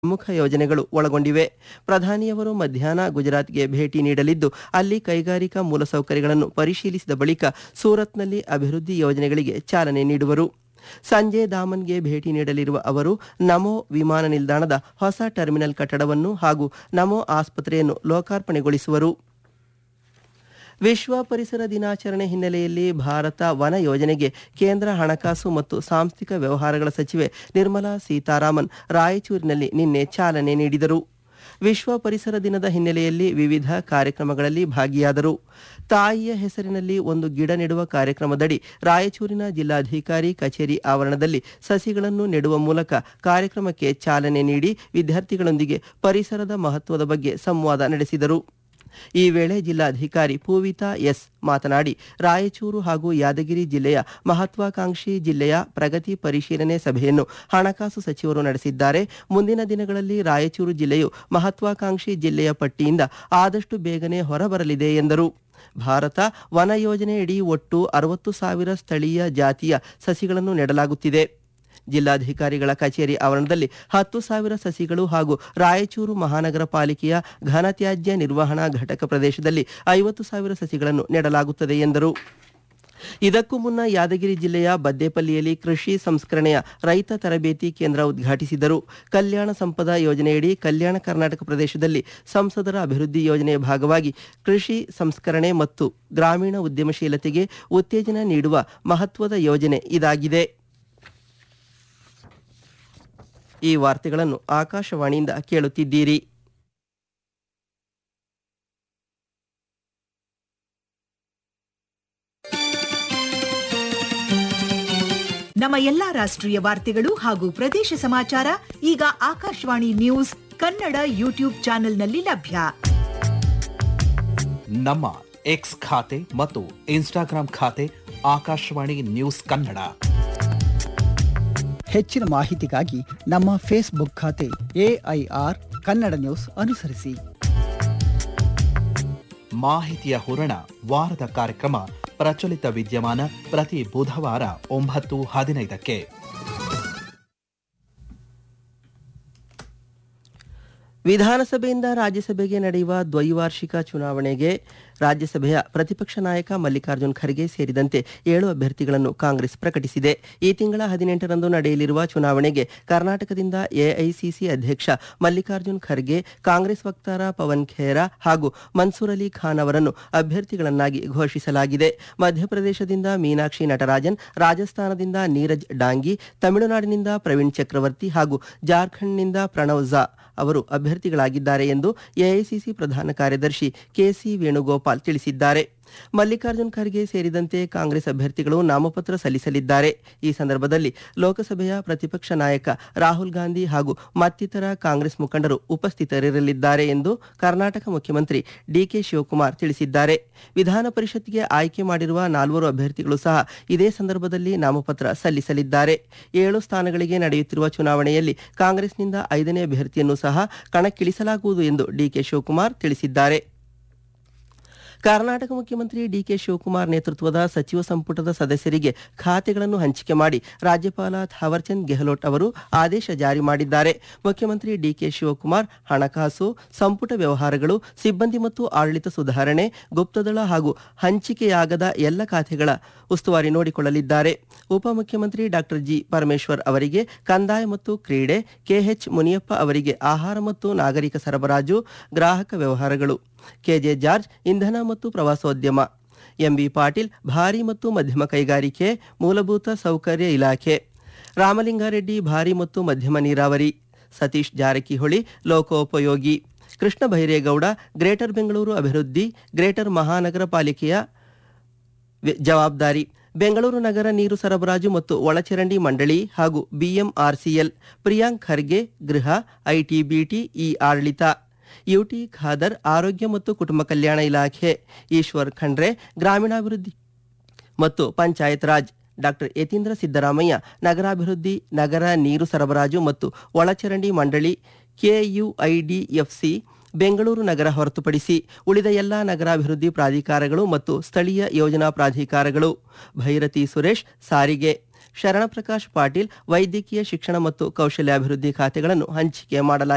ಪ್ರಮುಖ ಯೋಜನೆಗಳು ಒಳಗೊಂಡಿವೆ ಪ್ರಧಾನಿಯವರು ಮಧ್ಯಾಹ್ನ ಗುಜರಾತ್ಗೆ ಭೇಟಿ ನೀಡಲಿದ್ದು ಅಲ್ಲಿ ಕೈಗಾರಿಕಾ ಮೂಲಸೌಕರ್ಯಗಳನ್ನು ಪರಿಶೀಲಿಸಿದ ಬಳಿಕ ಸೂರತ್ನಲ್ಲಿ ಅಭಿವೃದ್ಧಿ ಯೋಜನೆಗಳಿಗೆ ಚಾಲನೆ ನೀಡುವರು ಸಂಜೆ ದಾಮನ್ಗೆ ಭೇಟಿ ನೀಡಲಿರುವ ಅವರು ನಮೋ ವಿಮಾನ ನಿಲ್ದಾಣದ ಹೊಸ ಟರ್ಮಿನಲ್ ಕಟ್ಟಡವನ್ನು ಹಾಗೂ ನಮೋ ಆಸ್ಪತ್ರೆಯನ್ನು ಲೋಕಾರ್ಪಣೆಗೊಳಿಸುವರು ವಿಶ್ವ ಪರಿಸರ ದಿನಾಚರಣೆ ಹಿನ್ನೆಲೆಯಲ್ಲಿ ಭಾರತ ವನ ಯೋಜನೆಗೆ ಕೇಂದ್ರ ಹಣಕಾಸು ಮತ್ತು ಸಾಂಸ್ಥಿಕ ವ್ಯವಹಾರಗಳ ಸಚಿವೆ ನಿರ್ಮಲಾ ಸೀತಾರಾಮನ್ ರಾಯಚೂರಿನಲ್ಲಿ ನಿನ್ನೆ ಚಾಲನೆ ನೀಡಿದರು ವಿಶ್ವ ಪರಿಸರ ದಿನದ ಹಿನ್ನೆಲೆಯಲ್ಲಿ ವಿವಿಧ ಕಾರ್ಯಕ್ರಮಗಳಲ್ಲಿ ಭಾಗಿಯಾದರು ತಾಯಿಯ ಹೆಸರಿನಲ್ಲಿ ಒಂದು ಗಿಡ ನೆಡುವ ಕಾರ್ಯಕ್ರಮದಡಿ ರಾಯಚೂರಿನ ಜಿಲ್ಲಾಧಿಕಾರಿ ಕಚೇರಿ ಆವರಣದಲ್ಲಿ ಸಸಿಗಳನ್ನು ನೆಡುವ ಮೂಲಕ ಕಾರ್ಯಕ್ರಮಕ್ಕೆ ಚಾಲನೆ ನೀಡಿ ವಿದ್ಯಾರ್ಥಿಗಳೊಂದಿಗೆ ಪರಿಸರದ ಮಹತ್ವದ ಬಗ್ಗೆ ಸಂವಾದ ನಡೆಸಿದರು ಈ ವೇಳೆ ಜಿಲ್ಲಾಧಿಕಾರಿ ಪೂವಿತಾ ಎಸ್ ಮಾತನಾಡಿ ರಾಯಚೂರು ಹಾಗೂ ಯಾದಗಿರಿ ಜಿಲ್ಲೆಯ ಮಹತ್ವಾಕಾಂಕ್ಷಿ ಜಿಲ್ಲೆಯ ಪ್ರಗತಿ ಪರಿಶೀಲನೆ ಸಭೆಯನ್ನು ಹಣಕಾಸು ಸಚಿವರು ನಡೆಸಿದ್ದಾರೆ ಮುಂದಿನ ದಿನಗಳಲ್ಲಿ ರಾಯಚೂರು ಜಿಲ್ಲೆಯು ಮಹತ್ವಾಕಾಂಕ್ಷಿ ಜಿಲ್ಲೆಯ ಪಟ್ಟಿಯಿಂದ ಆದಷ್ಟು ಬೇಗನೆ ಹೊರಬರಲಿದೆ ಎಂದರು ಭಾರತ ವನ ಯೋಜನೆಯಡಿ ಒಟ್ಟು ಅರವತ್ತು ಸಾವಿರ ಸ್ಥಳೀಯ ಜಾತಿಯ ಸಸಿಗಳನ್ನು ನೆಡಲಾಗುತ್ತಿದೆ ಜಿಲ್ಲಾಧಿಕಾರಿಗಳ ಕಚೇರಿ ಆವರಣದಲ್ಲಿ ಹತ್ತು ಸಾವಿರ ಸಸಿಗಳು ಹಾಗೂ ರಾಯಚೂರು ಮಹಾನಗರ ಪಾಲಿಕೆಯ ಘನತ್ಯಾಜ್ಯ ನಿರ್ವಹಣಾ ಘಟಕ ಪ್ರದೇಶದಲ್ಲಿ ಐವತ್ತು ಸಾವಿರ ಸಸಿಗಳನ್ನು ನೆಡಲಾಗುತ್ತದೆ ಎಂದರು ಇದಕ್ಕೂ ಮುನ್ನ ಯಾದಗಿರಿ ಜಿಲ್ಲೆಯ ಬದ್ದೇಪಲ್ಲಿಯಲ್ಲಿ ಕೃಷಿ ಸಂಸ್ಕರಣೆಯ ರೈತ ತರಬೇತಿ ಕೇಂದ್ರ ಉದ್ಘಾಟಿಸಿದರು ಕಲ್ಯಾಣ ಸಂಪದ ಯೋಜನೆಯಡಿ ಕಲ್ಯಾಣ ಕರ್ನಾಟಕ ಪ್ರದೇಶದಲ್ಲಿ ಸಂಸದರ ಅಭಿವೃದ್ಧಿ ಯೋಜನೆಯ ಭಾಗವಾಗಿ ಕೃಷಿ ಸಂಸ್ಕರಣೆ ಮತ್ತು ಗ್ರಾಮೀಣ ಉದ್ಯಮಶೀಲತೆಗೆ ಉತ್ತೇಜನ ನೀಡುವ ಮಹತ್ವದ ಯೋಜನೆ ಇದಾಗಿದೆ ಈ ವಾರ್ತೆಗಳನ್ನು ಆಕಾಶವಾಣಿಯಿಂದ ಕೇಳುತ್ತಿದ್ದೀರಿ ನಮ್ಮ ಎಲ್ಲಾ ರಾಷ್ಟ್ರೀಯ ವಾರ್ತೆಗಳು ಹಾಗೂ ಪ್ರದೇಶ ಸಮಾಚಾರ ಈಗ ಆಕಾಶವಾಣಿ ನ್ಯೂಸ್ ಕನ್ನಡ ಯೂಟ್ಯೂಬ್ ಚಾನೆಲ್ನಲ್ಲಿ ಲಭ್ಯ ನಮ್ಮ ಎಕ್ಸ್ ಖಾತೆ ಮತ್ತು ಇನ್ಸ್ಟಾಗ್ರಾಂ ಖಾತೆ ಆಕಾಶವಾಣಿ ನ್ಯೂಸ್ ಕನ್ನಡ ಹೆಚ್ಚಿನ ಮಾಹಿತಿಗಾಗಿ ನಮ್ಮ ಫೇಸ್ಬುಕ್ ಖಾತೆ ಎಐಆರ್ ಕನ್ನಡ ನ್ಯೂಸ್ ಅನುಸರಿಸಿ ಮಾಹಿತಿಯ ಹೂರಣ ವಾರದ ಕಾರ್ಯಕ್ರಮ ಪ್ರಚಲಿತ ವಿದ್ಯಮಾನ ಪ್ರತಿ ಬುಧವಾರ ಒಂಬತ್ತು ಹದಿನೈದಕ್ಕೆ ವಿಧಾನಸಭೆಯಿಂದ ರಾಜ್ಯಸಭೆಗೆ ನಡೆಯುವ ದ್ವೈವಾರ್ಷಿಕ ಚುನಾವಣೆಗೆ ರಾಜ್ಯಸಭೆಯ ಪ್ರತಿಪಕ್ಷ ನಾಯಕ ಮಲ್ಲಿಕಾರ್ಜುನ್ ಖರ್ಗೆ ಸೇರಿದಂತೆ ಏಳು ಅಭ್ಯರ್ಥಿಗಳನ್ನು ಕಾಂಗ್ರೆಸ್ ಪ್ರಕಟಿಸಿದೆ ಈ ತಿಂಗಳ ಹದಿನೆಂಟರಂದು ನಡೆಯಲಿರುವ ಚುನಾವಣೆಗೆ ಕರ್ನಾಟಕದಿಂದ ಎಐಸಿಸಿ ಅಧ್ಯಕ್ಷ ಮಲ್ಲಿಕಾರ್ಜುನ್ ಖರ್ಗೆ ಕಾಂಗ್ರೆಸ್ ವಕ್ತಾರ ಪವನ್ ಖೇರಾ ಹಾಗೂ ಮನ್ಸೂರ್ ಅಲಿ ಖಾನ್ ಅವರನ್ನು ಅಭ್ಯರ್ಥಿಗಳನ್ನಾಗಿ ಘೋಷಿಸಲಾಗಿದೆ ಮಧ್ಯಪ್ರದೇಶದಿಂದ ಮೀನಾಕ್ಷಿ ನಟರಾಜನ್ ರಾಜಸ್ಥಾನದಿಂದ ನೀರಜ್ ಡಾಂಗಿ ತಮಿಳುನಾಡಿನಿಂದ ಪ್ರವೀಣ್ ಚಕ್ರವರ್ತಿ ಹಾಗೂ ಜಾರ್ಖಂಡ್ನಿಂದ ಪ್ರಣವ್ ಝಾ ಅವರು ಅಭ್ಯರ್ಥಿಗಳಾಗಿದ್ದಾರೆ ಎಂದು ಎಐಸಿಸಿ ಪ್ರಧಾನ ಕಾರ್ಯದರ್ಶಿ ಕೆಸಿ ವೇಣುಗೋಪಾಲ್ ತಿಳಿಸಿದ್ದಾರೆ ಮಲ್ಲಿಕಾರ್ಜುನ್ ಖರ್ಗೆ ಸೇರಿದಂತೆ ಕಾಂಗ್ರೆಸ್ ಅಭ್ಯರ್ಥಿಗಳು ನಾಮಪತ್ರ ಸಲ್ಲಿಸಲಿದ್ದಾರೆ ಈ ಸಂದರ್ಭದಲ್ಲಿ ಲೋಕಸಭೆಯ ಪ್ರತಿಪಕ್ಷ ನಾಯಕ ರಾಹುಲ್ ಗಾಂಧಿ ಹಾಗೂ ಮತ್ತಿತರ ಕಾಂಗ್ರೆಸ್ ಮುಖಂಡರು ಉಪಸ್ಥಿತರಿರಲಿದ್ದಾರೆ ಎಂದು ಕರ್ನಾಟಕ ಮುಖ್ಯಮಂತ್ರಿ ಡಿಕೆ ಶಿವಕುಮಾರ್ ತಿಳಿಸಿದ್ದಾರೆ ವಿಧಾನ ಪರಿಷತ್ಗೆ ಆಯ್ಕೆ ಮಾಡಿರುವ ನಾಲ್ವರು ಅಭ್ಯರ್ಥಿಗಳು ಸಹ ಇದೇ ಸಂದರ್ಭದಲ್ಲಿ ನಾಮಪತ್ರ ಸಲ್ಲಿಸಲಿದ್ದಾರೆ ಏಳು ಸ್ಥಾನಗಳಿಗೆ ನಡೆಯುತ್ತಿರುವ ಚುನಾವಣೆಯಲ್ಲಿ ಕಾಂಗ್ರೆಸ್ನಿಂದ ಐದನೇ ಅಭ್ಯರ್ಥಿಯನ್ನು ಸಹ ಕಣಕ್ಕಿಳಿಸಲಾಗುವುದು ಎಂದು ಡಿಕೆ ಶಿವಕುಮಾರ್ ತಿಳಿಸಿದ್ದಾರೆ ಕರ್ನಾಟಕ ಮುಖ್ಯಮಂತ್ರಿ ಡಿಕೆ ಶಿವಕುಮಾರ್ ನೇತೃತ್ವದ ಸಚಿವ ಸಂಪುಟದ ಸದಸ್ಯರಿಗೆ ಖಾತೆಗಳನ್ನು ಹಂಚಿಕೆ ಮಾಡಿ ರಾಜ್ಯಪಾಲ ಥಾವರ್ಚಂದ್ ಗೆಹ್ಲೋಟ್ ಅವರು ಆದೇಶ ಜಾರಿ ಮಾಡಿದ್ದಾರೆ ಮುಖ್ಯಮಂತ್ರಿ ಡಿಕೆ ಶಿವಕುಮಾರ್ ಹಣಕಾಸು ಸಂಪುಟ ವ್ಯವಹಾರಗಳು ಸಿಬ್ಬಂದಿ ಮತ್ತು ಆಡಳಿತ ಸುಧಾರಣೆ ಗುಪ್ತದಳ ಹಾಗೂ ಹಂಚಿಕೆಯಾಗದ ಎಲ್ಲ ಖಾತೆಗಳ ಉಸ್ತುವಾರಿ ನೋಡಿಕೊಳ್ಳಲಿದ್ದಾರೆ ಉಪಮುಖ್ಯಮಂತ್ರಿ ಡಾಕ್ಟರ್ ಜಿ ಪರಮೇಶ್ವರ್ ಅವರಿಗೆ ಕಂದಾಯ ಮತ್ತು ಕ್ರೀಡೆ ಕೆಎಚ್ ಮುನಿಯಪ್ಪ ಅವರಿಗೆ ಆಹಾರ ಮತ್ತು ನಾಗರಿಕ ಸರಬರಾಜು ಗ್ರಾಹಕ ವ್ಯವಹಾರಗಳು ಕೆಜೆ ಜಾರ್ಜ್ ಇಂಧನ ಮತ್ತು ಪ್ರವಾಸೋದ್ಯಮ ಎಂಬಿ ಪಾಟೀಲ್ ಭಾರಿ ಮತ್ತು ಮಧ್ಯಮ ಕೈಗಾರಿಕೆ ಮೂಲಭೂತ ಸೌಕರ್ಯ ಇಲಾಖೆ ರಾಮಲಿಂಗಾರೆಡ್ಡಿ ಭಾರಿ ಮತ್ತು ಮಧ್ಯಮ ನೀರಾವರಿ ಸತೀಶ್ ಜಾರಕಿಹೊಳಿ ಲೋಕೋಪಯೋಗಿ ಕೃಷ್ಣ ಬೈರೇಗೌಡ ಗ್ರೇಟರ್ ಬೆಂಗಳೂರು ಅಭಿವೃದ್ಧಿ ಗ್ರೇಟರ್ ಮಹಾನಗರ ಪಾಲಿಕೆಯ ವೆ- ಜವಾಬ್ದಾರಿ ಬೆಂಗಳೂರು ನಗರ ನೀರು ಸರಬರಾಜು ಮತ್ತು ಒಳಚರಂಡಿ ಮಂಡಳಿ ಹಾಗೂ ಬಿಎಂಆರ್ಸಿಎಲ್ ಪ್ರಿಯಾಂಕ್ ಖರ್ಗೆ ಗೃಹ ಐಟಿಬಿಟಿ ಇ ಆಡಳಿತ ಯುಟಿ ಖಾದರ್ ಆರೋಗ್ಯ ಮತ್ತು ಕುಟುಂಬ ಕಲ್ಯಾಣ ಇಲಾಖೆ ಈಶ್ವರ್ ಖಂಡ್ರೆ ಗ್ರಾಮೀಣಾಭಿವೃದ್ಧಿ ಮತ್ತು ಪಂಚಾಯತ್ ರಾಜ್ ಡಾಕ್ಟರ್ ಯತೀಂದ್ರ ಸಿದ್ದರಾಮಯ್ಯ ನಗರಾಭಿವೃದ್ಧಿ ನಗರ ನೀರು ಸರಬರಾಜು ಮತ್ತು ಒಳಚರಂಡಿ ಮಂಡಳಿ ಕೆಯುಐಡಿಎಫ್ಸಿ ಬೆಂಗಳೂರು ನಗರ ಹೊರತುಪಡಿಸಿ ಉಳಿದ ಎಲ್ಲಾ ನಗರಾಭಿವೃದ್ಧಿ ಪ್ರಾಧಿಕಾರಗಳು ಮತ್ತು ಸ್ಥಳೀಯ ಯೋಜನಾ ಪ್ರಾಧಿಕಾರಗಳು ಭೈರತಿ ಸುರೇಶ್ ಸಾರಿಗೆ ಶರಣಪ್ರಕಾಶ್ ಪಾಟೀಲ್ ವೈದ್ಯಕೀಯ ಶಿಕ್ಷಣ ಮತ್ತು ಕೌಶಲ್ಯಾಭಿವೃದ್ಧಿ ಖಾತೆಗಳನ್ನು ಹಂಚಿಕೆ ಮಾಡಲಾಗಿದೆ